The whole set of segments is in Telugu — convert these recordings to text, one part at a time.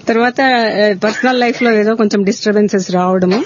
తర్వాత పర్సనల్ లైఫ్ లో ఏదో కొంచెం డిస్టర్బెన్సెస్ రావడము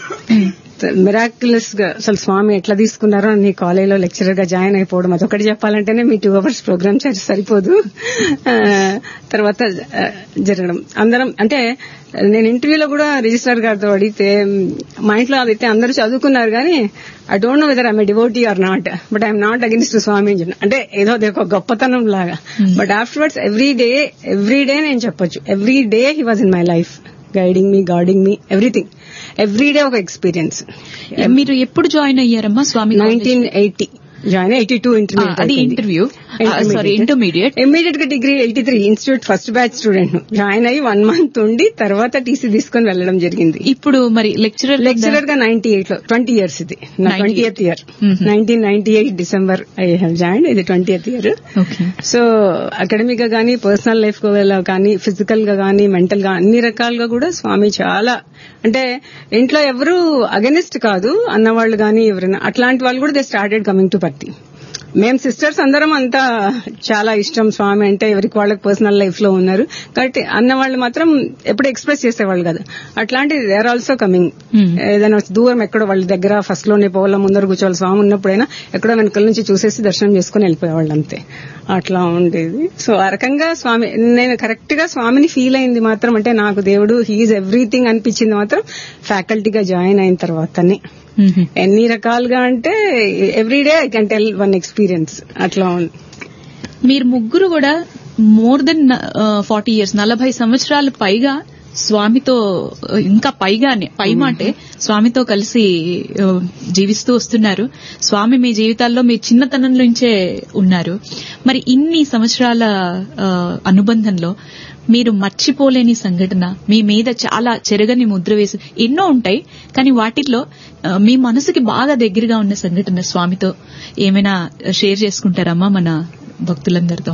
మిరాక్యులస్ గా అసలు స్వామి ఎట్లా తీసుకున్నారో నీ కాలేజీలో లెక్చరర్ గా జాయిన్ అయిపోవడం అదొకటి చెప్పాలంటేనే మీ టూ అవర్స్ ప్రోగ్రామ్ చేసి సరిపోదు ఆ, తర్వాత ఆ, జరగడం అందరం అంటే నేను ఇంటర్వ్యూలో కూడా రిజిస్ట్రార్ గారితో అడిగితే మా ఇంట్లో అయితే అందరూ చదువుకున్నారు కానీ I don't know whether I'm devotee or not but I'm not against Swami అని చెప్పిన. అంటే ఏదో అది ఒక గొప్పతనం లాగా but afterwards every day every day నేను చెప్పొచ్చు every day he was in my life guiding me guarding me everything every day ఒక ఎక్స్పీరియన్స్ మీరు ఎప్పుడు జాయిన్ అయ్యారమ్మా Swami nineteen eighty join eighty two intermediate అది ఇంటర్వ్యూ సారీ ఇంటర్మీడియట్ ఇమ్మీడియట్ గా degree eighty three institute first batch student join అయ్యి వన్ మంత్ ఉండి తర్వాత టీసీ తీసుకొని వెళ్ళడం జరిగింది ఇప్పుడు మరి లెక్చరర్ లెక్చరర్ గా నైన్టీ ఎయిట్ లో ట్వంటీ ఇయర్స్ ఇది నా 98. Twenty eighth year Mhm. Nineteen ninety eight December I have join ఇది twenty eighth year okay so academic గా కానీ పర్సనల్ లైఫ్ కానీ ఫిజికల్ గా కానీ మెంటల్ గా అన్ని రకాలుగా కూడా స్వామి చాలా అంటే ఇంట్లో ఎవరు అగెనిస్ట్ కాదు అన్నవాళ్ళు కానీ ఎవరైనా అట్లాంటి వాళ్ళు కూడా దే స్టార్టెడ్ కమింగ్ టు పత్తి మేము సిస్టర్స్ అందరం అంతా చాలా ఇష్టం స్వామి అంటే ఎవరికి వాళ్ళకి పర్సనల్ లైఫ్ లో ఉన్నారు కాబట్టి అన్న వాళ్ళు మాత్రం ఎప్పుడు ఎక్స్ప్రెస్ చేసేవాళ్ళు కాదు అట్లాంటి they are also coming Hmm. ఏదైనా దూరం ఎక్కడో వాళ్ళ దగ్గర ఫస్ట్ లోనే పోవాల ముందర కూర్చోవాలి స్వామి ఉన్నప్పుడైనా ఎక్కడో వెనకల నుంచి చూసేసి దర్శనం చేసుకుని వెళ్ళిపోయేవాళ్ళు అంతే అట్లా ఉండేది సో ఆ రకంగా స్వామి నేను కరెక్ట్ గా స్వామిని ఫీల్ అయింది మాత్రం అంటే నాకు దేవుడు హీఈస్ ఎవ్రీథింగ్ అనిపించింది మాత్రం ఫ్యాకల్టీగా జాయిన్ అయిన తర్వాతనే ఎన్ని రకాలుగా అంటే every day I can tell one experience అట్లా ఉంది మీరు ముగ్గురు కూడా మోర్ దెన్ ఫార్టీ ఇయర్స్ నలభై సంవత్సరాలు పైగా స్వామితో ఆ, ఇంకా పైగానే పై మాటే స్వామితో కలిసి ఆ, జీవిస్తూ వస్తున్నారు స్వామి మీ జీవితాల్లో మీ చిన్నతనం నుంచే ఉన్నారు మరి ఇన్ని సంవత్సరాల ఆ, అనుబంధంలో మీరు మర్చిపోలేని సంఘటన మీ మీద చాలా చెరగని ముద్ర వేసి ఎన్నో ఉంటాయి కానీ వాటిల్లో ఆ, మీ మనసుకి బాగా దగ్గరగా ఉన్న సంఘటన స్వామితో ఏమైనా షేర్ చేసుకుంటారమ్మా మన భక్తులందరితో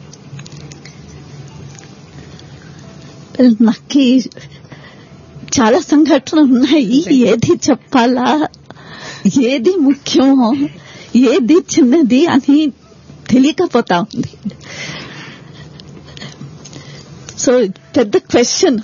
నాకు చాలా సంఘటనలు ఉన్నాయి ఏది చెప్పాలా ఏది ముఖ్యమో ఏది చిన్నది అని తెలియకపోతా ఉంది సో పెద్ద క్వశ్చన్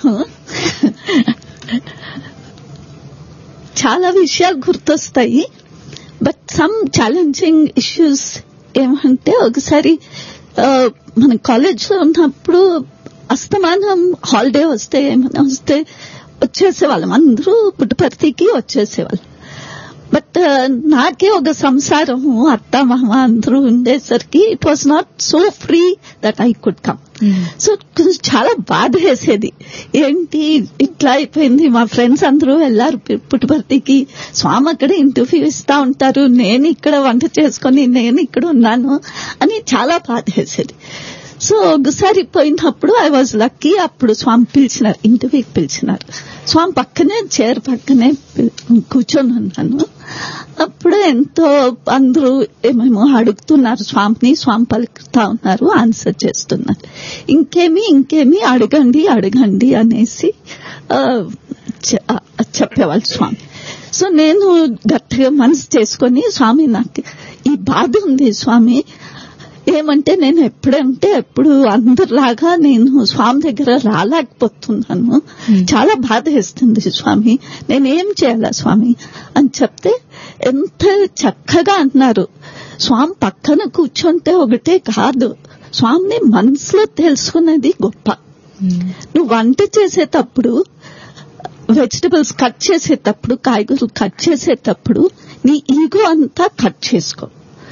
చాలా విషయాలు గుర్తొస్తాయి బట్ సమ్ ఛాలెంజింగ్ ఇష్యూస్ ఏమంటే ఒకసారి ఆ, మన కాలేజ్ లో ఉన్నప్పుడు అస్తమానం హాలిడే వస్తే ఏమైనా వస్తే వచ్చేసేవాళ్ళం అందరూ పుట్టుపర్తికి వచ్చేసేవాళ్ళం బట్ నాకే ఒక సంసారము అత్త మామ అందరూ ఉండేసరికి it was not so free that I could come so కొంచెం చాలా బాధ వేసేది ఏంటి ఇట్లా అయిపోయింది మా ఫ్రెండ్స్ అందరూ వెళ్ళారు పు- పుట్టుపర్తికి స్వామి అక్కడ ఇంటర్వ్యూ ఇస్తా ఉంటారు నేను ఇక్కడ వంట చేసుకొని నేను ఇక్కడ ఉన్నాను అని చాలా బాధ వేసేది సో ఒకసారి పోయినప్పుడు ఐ వాజ్ లక్కీ అప్పుడు స్వామి పిలిచినారు ఇంటర్వ్యూకి పిలిచినారు స్వామి పక్కనే చైర్ పక్కనే పిల్- కూర్చొని ఉన్నాను అప్పుడు ఎంతో అందరూ ఏమేమో అడుగుతున్నారు స్వామిని స్వామి పలుకుతా ఉన్నారు ఆన్సర్ చేస్తున్నారు ఇంకేమి ఇంకేమి అడగండి అడగండి అనేసి ఆ, చె- ఆ, చెప్పేవాళ్ళు స్వామి సో నేను గట్టిగా మనసు చేసుకొని స్వామి నాకు ఈ బాధ ఉంది స్వామి ఏమంటే నేను ఎప్పుడంటే ఎప్పుడు అందరిలాగా నేను స్వామి దగ్గర రాలేకపోతున్నాను చాలా బాధ వేస్తుంది స్వామి నేనేం చేయాలా స్వామి అని చెప్తే ఎంత చక్కగా అన్నారు స్వామి పక్కన కూర్చుంటే ఒకటే కాదు స్వామిని మనసులో తెలుసుకున్నది గొప్ప నువ్వు వంట చేసేటప్పుడు వెజిటబుల్స్ కట్ చేసేటప్పుడు కాయగూరలు కట్ చేసేటప్పుడు నీ ఈగో అంతా కట్ చేసుకో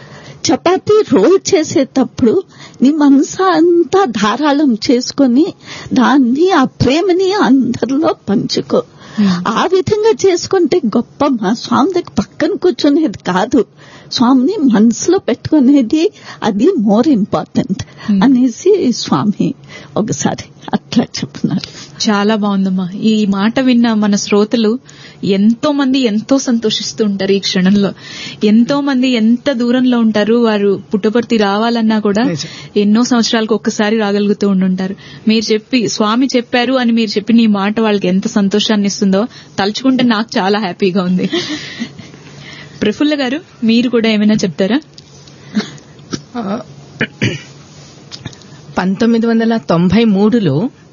చపాతీ రోల్ చేసేటప్పుడు నీ మనసు అంతా ధారాళం చేసుకొని దాన్ని ఆ ప్రేమని అందరిలో పంచుకో ఆ విధంగా చేసుకుంటే గొప్ప మా స్వామి దగ్గర పక్కన కూర్చునేది కాదు స్వామిని మనసులో పెట్టుకునేది అది మోర్ ఇంపార్టెంట్ అనేసి స్వామి ఒకసారి అట్లా చెప్తున్నారు చాలా బాగుందమ్మా ఈ మాట విన్న మన శ్రోతలు ఎంతో మంది ఎంతో సంతోషిస్తూ ఉంటారు ఈ క్షణంలో ఎంతో మంది ఎంత దూరంలో ఉంటారు వారు పుట్టపర్తి రావాలన్నా కూడా ఎన్నో సంవత్సరాలకు ఒక్కసారి రాగలుగుతూ ఉండుంటారు మీరు చెప్పి స్వామి చెప్పారు అని మీరు చెప్పిన ఈ మాట వాళ్ళకి ఎంత సంతోషాన్ని ఇస్తుందో తలుచుకుంటే నాకు చాలా హ్యాపీగా ఉంది ప్రఫుల్ల గారు మీరు కూడా ఏమైనా చెప్తారా పంతొమ్మిది వందల తొంభై మూడులో